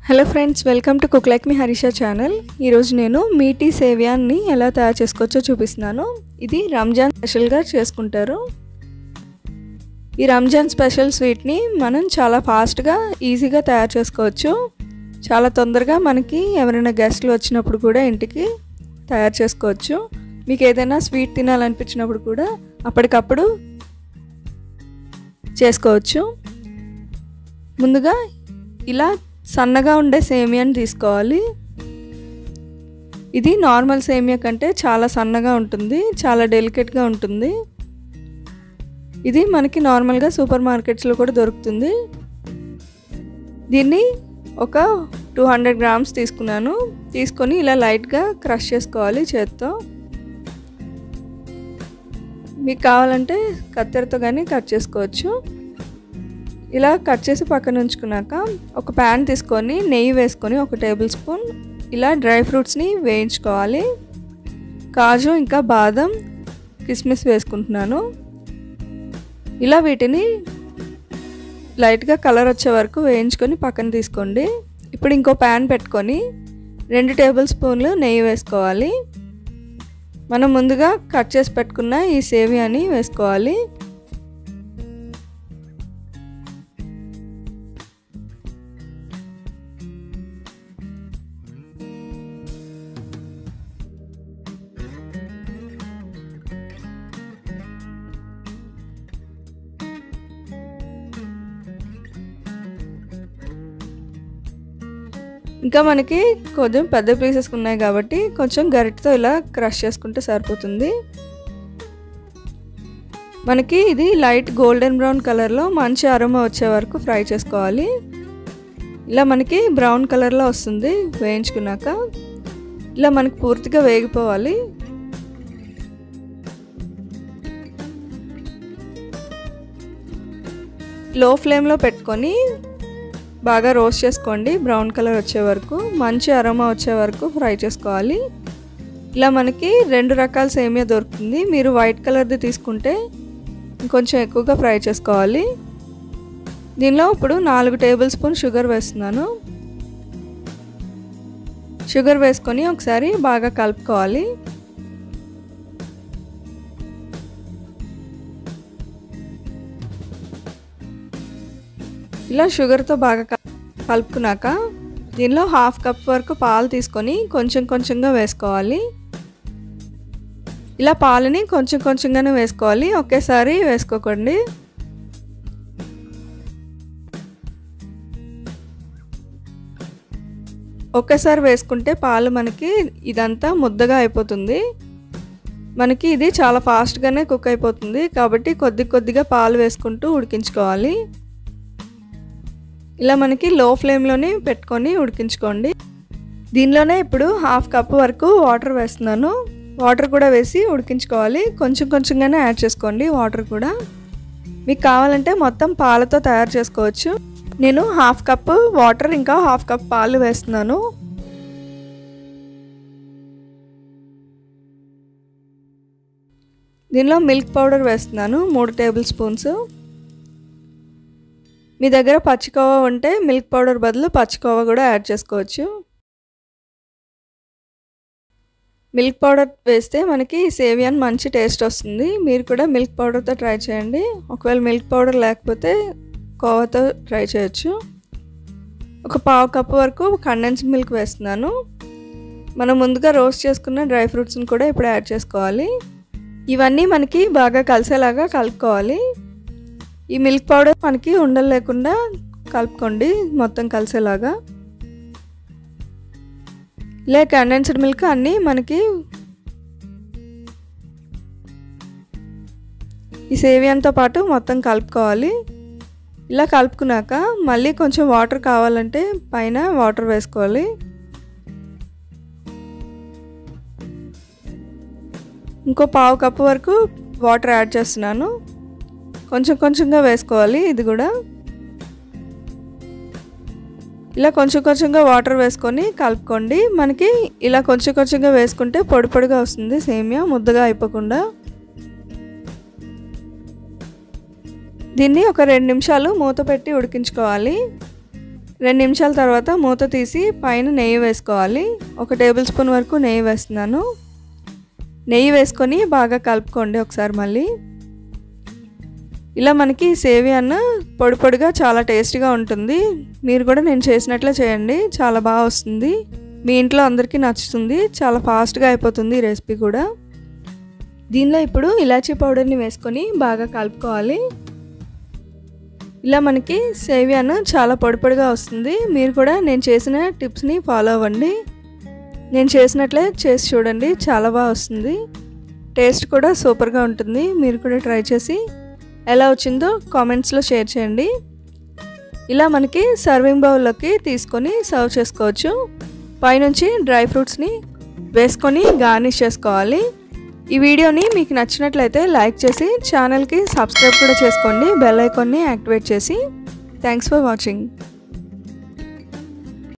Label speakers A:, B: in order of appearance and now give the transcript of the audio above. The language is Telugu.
A: hello friends welcome to cook like me Harisha channel ఈరోజు నేను మీటీ సేవియాన్ని ఎలా తయారు చేసుకోవచ్చో చూపిస్తున్నాను ఇది రంజాన్ స్పెషల్గా చేసుకుంటారు ఈ రంజాన్ స్పెషల్ స్వీట్ని మనం చాలా ఫాస్ట్గా ఈజీగా తయారు చేసుకోవచ్చు చాలా తొందరగా మనకి ఎవరైనా గెస్ట్లు వచ్చినప్పుడు కూడా ఇంటికి తయారు చేసుకోవచ్చు మీకు ఏదైనా స్వీట్ తినాలనిపించినప్పుడు కూడా అప్పటికప్పుడు చేసుకోవచ్చు ముందుగా ఇలా సన్నగా ఉండే సేమియాని తీసుకోవాలి ఇది నార్మల్ సేమియా కంటే చాలా సన్నగా ఉంటుంది చాలా డెలికేట్గా ఉంటుంది ఇది మనకి నార్మల్గా సూపర్ మార్కెట్స్లో కూడా దొరుకుతుంది దీన్ని ఒక టూ హండ్రెడ్ గ్రామ్స్ తీసుకున్నాను తీసుకొని ఇలా లైట్గా క్రష్ చేసుకోవాలి చేత్తో మీకు కావాలంటే కత్తెరతో కానీ కట్ చేసుకోవచ్చు ఇలా కట్ చేసి పక్కన ఉంచుకున్నాక ఒక ప్యాన్ తీసుకొని నెయ్యి వేసుకొని ఒక టేబుల్ స్పూన్ ఇలా డ్రై ఫ్రూట్స్ని వేయించుకోవాలి కాజు ఇంకా బాదం కిస్మిస్ వేసుకుంటున్నాను ఇలా వీటిని లైట్గా కలర్ వచ్చే వరకు వేయించుకొని పక్కన తీసుకోండి ఇప్పుడు ఇంకో ప్యాన్ పెట్టుకొని రెండు టేబుల్ స్పూన్లు నెయ్యి వేసుకోవాలి మనం ముందుగా కట్ చేసి పెట్టుకున్న ఈ సేవియాని వేసుకోవాలి ఇంకా మనకి కొంచెం పెద్ద పీసెస్ ఉన్నాయి కాబట్టి కొంచెం గరిటతో ఇలా క్రష్ చేసుకుంటే సరిపోతుంది మనకి ఇది లైట్ గోల్డెన్ బ్రౌన్ కలర్లో మంచి అరోమా వచ్చే వరకు ఫ్రై చేసుకోవాలి ఇలా మనకి బ్రౌన్ కలర్లో వస్తుంది వేయించుకున్నాక ఇలా మనకి పూర్తిగా వేగిపోవాలి లో ఫ్లేమ్లో పెట్టుకొని బాగా రోస్ట్ చేసుకోండి బ్రౌన్ కలర్ వచ్చే వరకు మంచి అరోమా వచ్చే వరకు ఫ్రై చేసుకోవాలి ఇలా మనకి రెండు రకాల సేమియా దొరుకుతుంది మీరు వైట్ కలర్ది తీసుకుంటే ఇంకొంచెం ఎక్కువగా ఫ్రై చేసుకోవాలి దీనిలో ఇప్పుడు నాలుగు టేబుల్ స్పూన్ షుగర్ వేస్తున్నాను షుగర్ వేసుకొని ఒకసారి బాగా కలుపుకోవాలి ఇలా షుగర్తో బాగా కలుపుకున్నాక దీనిలో హాఫ్ కప్ వరకు పాలు తీసుకొని కొంచెం కొంచెంగా వేసుకోవాలి ఇలా పాలని కొంచెం కొంచెంగానే వేసుకోవాలి ఒకేసారి వేసుకోకండి ఒకేసారి వేసుకుంటే పాలు మనకి ఇదంతా ముద్దగా అయిపోతుంది మనకి ఇది చాలా ఫాస్ట్గానే కుక్ అయిపోతుంది కాబట్టి కొద్ది కొద్దిగా పాలు వేసుకుంటూ ఉడికించుకోవాలి ఇలా మనకి లో ఫ్లేమ్లోనే పెట్టుకొని ఉడికించుకోండి దీనిలోనే ఇప్పుడు హాఫ్ కప్ వరకు వాటర్ వేస్తున్నాను వాటర్ కూడా వేసి ఉడికించుకోవాలి కొంచెం కొంచెంగానే యాడ్ చేసుకోండి వాటర్ కూడా మీకు కావాలంటే మొత్తం పాలతో తయారు చేసుకోవచ్చు నేను హాఫ్ కప్ వాటర్ ఇంకా హాఫ్ కప్ పాలు వేస్తున్నాను దీనిలో మిల్క్ పౌడర్ వేస్తున్నాను మూడు టేబుల్ స్పూన్స్ మీ దగ్గర పచ్చికోవా ఉంటే మిల్క్ పౌడర్ బదులు పచ్చికోవా కూడా యాడ్ చేసుకోవచ్చు మిల్క్ పౌడర్ వేస్తే మనకి సేవియాన్ మంచి టేస్ట్ వస్తుంది మీరు కూడా మిల్క్ పౌడర్తో ట్రై చేయండి ఒకవేళ మిల్క్ పౌడర్ లేకపోతే కోవాతో ట్రై చేయొచ్చు ఒక పావు కప్పు వరకు కండెన్స్ మిల్క్ వేస్తున్నాను మనం ముందుగా రోస్ట్ చేసుకున్న డ్రై ఫ్రూట్స్ని కూడా ఇప్పుడు యాడ్ చేసుకోవాలి ఇవన్నీ మనకి బాగా కలిసేలాగా కలుపుకోవాలి ఈ మిల్క్ పౌడర్ మనకి ఉండలు లేకుండా కలుపుకోండి మొత్తం కలిసేలాగా లే కండెన్స్డ్ మిల్క్ అన్నీ మనకి ఈ సేవియంతో పాటు మొత్తం కలుపుకోవాలి ఇలా కలుపుకున్నాక మళ్ళీ కొంచెం వాటర్ కావాలంటే పైన వాటర్ వేసుకోవాలి ఇంకో పావు కప్పు వరకు వాటర్ యాడ్ చేస్తున్నాను కొంచెం కొంచెంగా వేసుకోవాలి ఇది కూడా ఇలా కొంచెం కొంచెంగా వాటర్ వేసుకొని కలుపుకోండి మనకి ఇలా కొంచెం కొంచెంగా వేసుకుంటే పొడి పొడిగా వస్తుంది సేమియా ముద్దగా అయిపోకుండా దీన్ని ఒక రెండు నిమిషాలు మూత పెట్టి ఉడికించుకోవాలి రెండు నిమిషాల తర్వాత మూత తీసి పైన నెయ్యి వేసుకోవాలి ఒక టేబుల్ స్పూన్ వరకు నెయ్యి వేస్తున్నాను నెయ్యి వేసుకొని బాగా కలుపుకోండి ఒకసారి మళ్ళీ ఇలా మనకి సేవియాన్న పొడి పొడిగా చాలా టేస్టీగా ఉంటుంది మీరు కూడా నేను చేసినట్లే చేయండి చాలా బాగా వస్తుంది మీ ఇంట్లో అందరికీ నచ్చుతుంది చాలా ఫాస్ట్గా అయిపోతుంది ఈ రెసిపీ కూడా దీనిలో ఇప్పుడు ఇలాచీ పౌడర్ని వేసుకొని బాగా కలుపుకోవాలి ఇలా మనకి సేవియాను చాలా పొడి పొడిగా వస్తుంది మీరు కూడా నేను చేసిన టిప్స్ని ఫాలో అవ్వండి నేను చేసినట్లే చేసి చూడండి చాలా బాగా వస్తుంది టేస్ట్ కూడా సూపర్గా ఉంటుంది మీరు కూడా ట్రై చేసి ఎలా వచ్చిందో కామెంట్స్లో షేర్ చేయండి ఇలా మనకి సర్వింగ్ బౌల్లోకి తీసుకొని సర్వ్ చేసుకోవచ్చు పైనుంచి డ్రై ఫ్రూట్స్ని వేసుకొని గార్నిష్ చేసుకోవాలి ఈ వీడియోని మీకు నచ్చినట్లయితే లైక్ చేసి ఛానల్కి సబ్స్క్రైబ్ కూడా చేసుకోండి బెల్ ఐకాన్ని యాక్టివేట్ చేసి థ్యాంక్స్ ఫర్ వాచింగ్